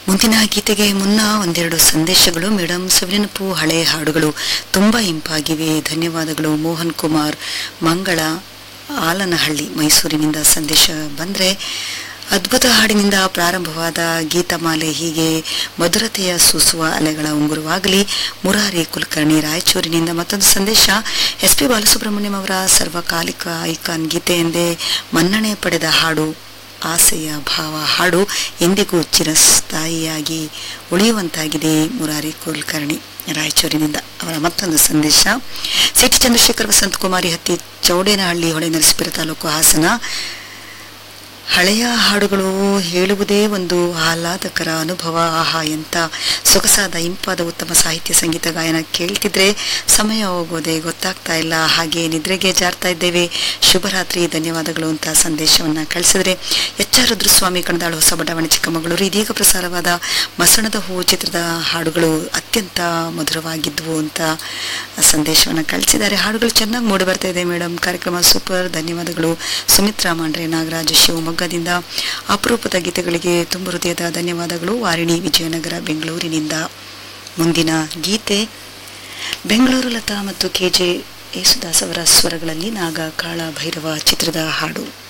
ಮುಂದಿನ ಗೀತೆಗೆ ಮುನ್ನ ಒಂದೆರಡು ಸಂದೇಶಗಳು ಮೇಡಮ್ ಸವಿನೆನಪು ಹಳೆ ಹಾಡುಗಳು ತುಂಬಾ ಇಂಪಾಗಿವೆ ಧನ್ಯವಾದಗಳು ಮೋಹನ್ ಕುಮಾರ್ ಮಂಗಳ ಆಲನಹಳ್ಳಿ ಮೈಸೂರಿನಿಂದ ಸಂದೇಶ ಬಂದ್ರೆ ಅದ್ಭುತ ಹಾಡಿನಿಂದ ಪ್ರಾರಂಭವಾದ ಗೀತಮಾಲೆ ಹೀಗೆ ಮಧುರತೆಯ ಸೂಸುವ ಅಲೆಗಳ ಉಂಗುರವಾಗಲಿ ಮುರಾರಿ ಕುಲಕರ್ಣಿ ರಾಯಚೂರಿನಿಂದ ಮತ್ತೊಂದು ಸಂದೇಶ ಎಸ್ ಪಿ ಬಾಲಸುಬ್ರಹ್ಮಣ್ಯಂ ಅವರ ಸರ್ವಕಾಲಿಕ ಐಕಾನ್ ಗೀತೆ ಎಂದೇ ಮನ್ನಣೆ ಪಡೆದ ಹಾಡು ಆಸೆಯ ಭಾವ ಹಾಡು ಎಂದಿಗೂ ಚಿರಸ್ಥಾಯಿಯಾಗಿ ಉಳಿಯುವಂತಾಗಿದೆ ಮುರಾರಿ ಕುಲಕರ್ಣಿ ರಾಯಚೂರಿನಿಂದ ಅವರ ಮತ್ತೊಂದು ಸಂದೇಶ ಸಿಟಿ ಚಂದ್ರಶೇಖರ್ ವಸಂತ ಕುಮಾರಿ ಹತ್ತಿ ಚೌಡೇನಹಳ್ಳಿ ಹೊಳೆ ನರಸೀಪುರ ತಾಲೂಕು ಹಾಸನ ಹಳೆಯ ಹಾಡುಗಳು ಹೇಳುವುದೇ ಒಂದು ಆಹ್ಲಾದಕರ ಅನುಭವ ಆಹಾ ಎಂತ ಸೊಗಸಾದ ಇಂಪಾದ ಉತ್ತಮ ಸಾಹಿತ್ಯ ಸಂಗೀತ ಗಾಯನ ಕೇಳ್ತಿದ್ರೆ ಸಮಯ ಹೋಗೋದೇ ಗೊತ್ತಾಗ್ತಾ ಇಲ್ಲ ಹಾಗೆ ನಿದ್ರೆಗೆ ಜಾರ್ತಾ ಇದ್ದೇವೆ ಶುಭರಾತ್ರಿ ಧನ್ಯವಾದಗಳು ಅಂತ ಸಂದೇಶವನ್ನ ಕಳಿಸಿದ್ರೆ ಎಚ್ ಆರ್ ರುದ್ರಸ್ವಾಮಿ ಕಣದಾಳು ಹೊಸ ಬಡಾವಣೆ ಚಿಕ್ಕಮಗಳೂರು ಇದೀಗ ಪ್ರಸಾರವಾದ ಮಸಣದ ಹೂ ಚಿತ್ರದ ಹಾಡುಗಳು ಅತ್ಯಂತ ಮಧುರವಾಗಿದ್ವು ಅಂತ ಸಂದೇಶವನ್ನ ಕಳಿಸಿದ್ದಾರೆ ಹಾಡುಗಳು ಚೆನ್ನಾಗಿ ಮೂಡಿ ಬರ್ತಾ ಇದೆ ಮೇಡಮ್ ಕಾರ್ಯಕ್ರಮ ಸೂಪರ್ ಧನ್ಯವಾದಗಳು ಸುಮಿತ್ರಾ ಮಾಂಡ್ರೆ ನಾಗರಾಜ್ ಶಿವಮೊಗ್ಗದಿಂದ ಅಪರೂಪದ ಗೀತೆಗಳಿಗೆ ತುಂಬ ಹೃದಯದ ಧನ್ಯವಾದಗಳು ವಾರಿಣಿ ವಿಜಯನಗರ ಬೆಂಗಳೂರಿನಿಂದ ಮುಂದಿನ ಗೀತೆ ಬೆಂಗಳೂರು ಲತಾ ಮತ್ತು ಕೆಜೆ ಯೇಸುದಾಸ್ ಅವರ ಸ್ವರಗಳಲ್ಲಿ ನಾಗ ಕಾಳ ಭೈರವ ಚಿತ್ರದ ಹಾಡು